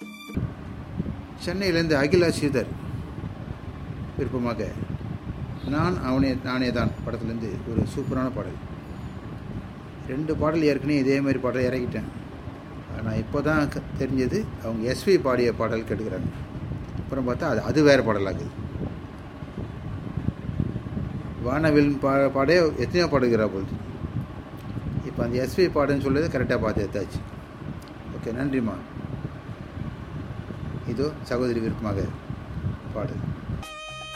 சென்னையிலேருந்து அகிலா ஸ்ரீதர் விருப்பமாக நான் அவனே நானே தான் படத்துலேருந்து ஒரு சூப்பரான பாடல் ரெண்டு பாடல் ஏற்கனவே இதே மாதிரி பாடல் இறக்கிட்டேன் ஆனால் இப்போ தான் க- தெரிஞ்சது அவங்க எஸ்வி பாடிய பாடல் கேட்டுக்கிறாங்க அப்புறம் பார்த்தா அது அது வேறு பாடலாகுது வானவில் பா பாடே எத்தனையோ பாடுகிறா போகுது இப்போ அந்த எஸ்வி பாடுன்னு சொல்லுறது கரெக்டாக பார்த்து எடுத்தாச்சு ஓகே நன்றிம்மா இதோ சகோதரி விருப்பமாக பாடல்